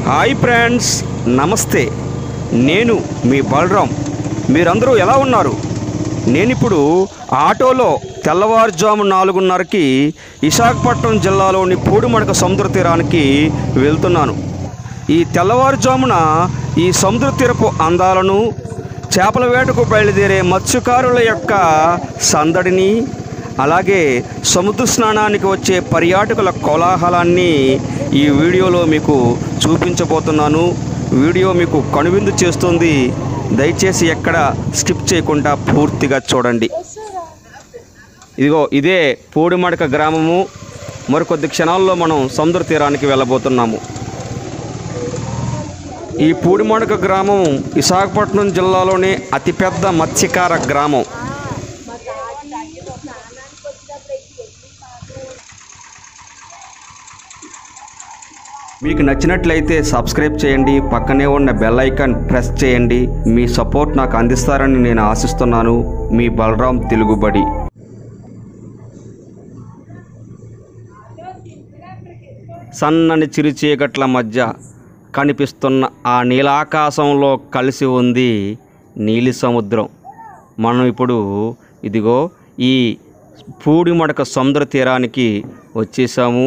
hi friends నమస్తే నేను మీ బలరాం మీరందరూ ఎలా ఉన్నారు నేనిప్పుడు ఆటోలో తెల్లవారుజాము నాలుగున్నరకి విశాఖపట్నం జిల్లాలోని పూడిమడక సముద్ర తీరానికి వెళ్తున్నాను ఈ తెల్లవారుజామున ఈ సముద్ర తీరపు అందాలను చేపల వేటకు బయలుదేరే మత్స్యకారుల యొక్క సందడిని అలాగే సముద్ర స్నానానికి వచ్చే పర్యాటకుల కోలాహలాన్ని ఈ వీడియోలో మీకు చూపించబోతున్నాను వీడియో మీకు కనువిందు చేస్తుంది దయచేసి ఎక్కడ స్కిప్ చేయకుండా పూర్తిగా చూడండి ఇదిగో ఇదే పూడిమడక గ్రామము మరికొద్ది క్షణాల్లో మనం సముద్ర తీరానికి వెళ్ళబోతున్నాము ఈ పూడిమడక గ్రామం విశాఖపట్నం జిల్లాలోని అతిపెద్ద మత్స్యకార గ్రామం మీకు నచ్చినట్లయితే సబ్స్క్రైబ్ చేయండి పక్కనే ఉన్న బెల్ ఐకాన్ ప్రెస్ చేయండి మీ సపోర్ట్ నాకు అందిస్తారని నేను ఆశిస్తున్నాను మీ బలరాం తెలుగుబడి సన్నని చిరుచీకట్ల మధ్య కనిపిస్తున్న ఆ నీలాకాశంలో కలిసి ఉంది నీలి సముద్రం మనం ఇప్పుడు ఇదిగో ఈ పూడిమడక సముద్ర తీరానికి వచ్చేసాము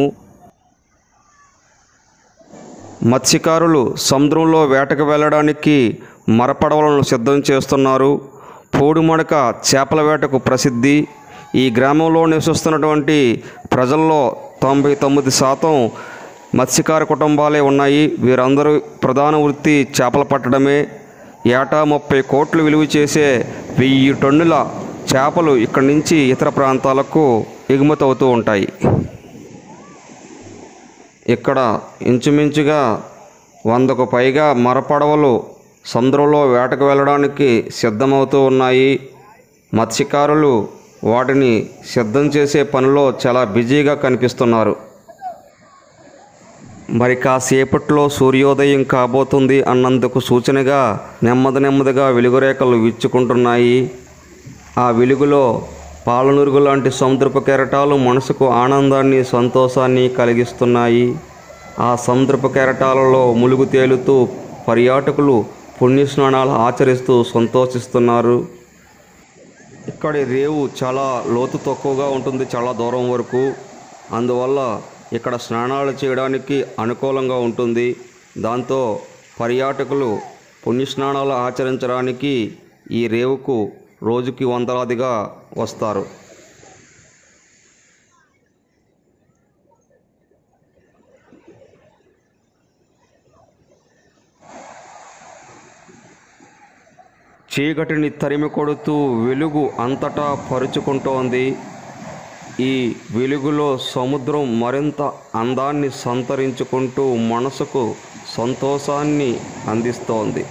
మత్స్యకారులు సముద్రంలో వేటకు వెళ్ళడానికి మరపడవలను సిద్ధం చేస్తున్నారు పూడిమడక చేపల వేటకు ప్రసిద్ధి ఈ గ్రామంలో నివసిస్తున్నటువంటి ప్రజల్లో తొంభై తొమ్మిది శాతం మత్స్యకార కుటుంబాలే ఉన్నాయి వీరందరూ ప్రధాన వృత్తి చేపలు పట్టడమే ఏటా ముప్పై కోట్లు విలువ చేసే వెయ్యి టన్నుల చేపలు ఇక్కడి నుంచి ఇతర ప్రాంతాలకు ఎగుమతి అవుతూ ఉంటాయి ఇక్కడ ఇంచుమించుగా వందకు పైగా మరపడవలు సముద్రంలో వేటకు వెళ్ళడానికి సిద్ధమవుతూ ఉన్నాయి మత్స్యకారులు వాటిని సిద్ధం చేసే పనిలో చాలా బిజీగా కనిపిస్తున్నారు మరి కాసేపట్లో సూర్యోదయం కాబోతుంది అన్నందుకు సూచనగా నెమ్మది నెమ్మదిగా వెలుగురేఖలు విచ్చుకుంటున్నాయి ఆ వెలుగులో పాలనురుగు లాంటి సముద్రపు కెరటాలు మనసుకు ఆనందాన్ని సంతోషాన్ని కలిగిస్తున్నాయి ఆ సముద్రపు కెరటాలలో ములుగు తేలుతూ పర్యాటకులు పుణ్యస్నానాలు ఆచరిస్తూ సంతోషిస్తున్నారు ఇక్కడి రేవు చాలా లోతు తక్కువగా ఉంటుంది చాలా దూరం వరకు అందువల్ల ఇక్కడ స్నానాలు చేయడానికి అనుకూలంగా ఉంటుంది దాంతో పర్యాటకులు పుణ్యస్నానాలు ఆచరించడానికి ఈ రేవుకు రోజుకి వందలాదిగా వస్తారు చీకటిని తరిమి కొడుతూ వెలుగు అంతటా పరుచుకుంటోంది ఈ వెలుగులో సముద్రం మరింత అందాన్ని సంతరించుకుంటూ మనసుకు సంతోషాన్ని అందిస్తోంది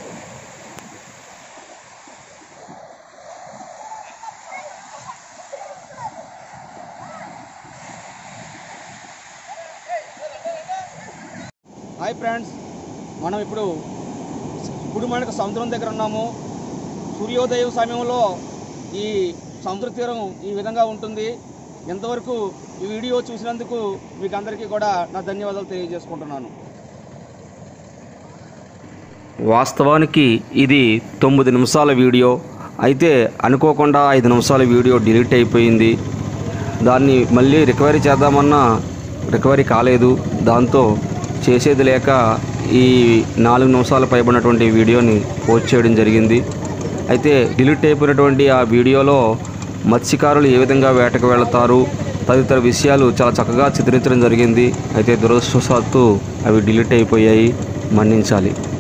హాయ్ ఫ్రెండ్స్ మనం ఇప్పుడు గుడిమడక సముద్రం దగ్గర ఉన్నాము సూర్యోదయం సమయంలో ఈ సముద్ర తీరం ఈ విధంగా ఉంటుంది ఎంతవరకు ఈ వీడియో చూసినందుకు మీకు అందరికీ కూడా నా ధన్యవాదాలు తెలియజేసుకుంటున్నాను వాస్తవానికి ఇది తొమ్మిది నిమిషాల వీడియో అయితే అనుకోకుండా ఐదు నిమిషాల వీడియో డిలీట్ అయిపోయింది దాన్ని మళ్ళీ రికవరీ చేద్దామన్నా రికవరీ కాలేదు దాంతో చేసేది లేక ఈ నాలుగు నిమిషాలు పైబడినటువంటి వీడియోని పోస్ట్ చేయడం జరిగింది అయితే డిలీట్ అయిపోయినటువంటి ఆ వీడియోలో మత్స్యకారులు ఏ విధంగా వేటకు వెళతారు తదితర విషయాలు చాలా చక్కగా చిత్రించడం జరిగింది అయితే దురదృష్టవశాత్తు అవి డిలీట్ అయిపోయాయి మన్నించాలి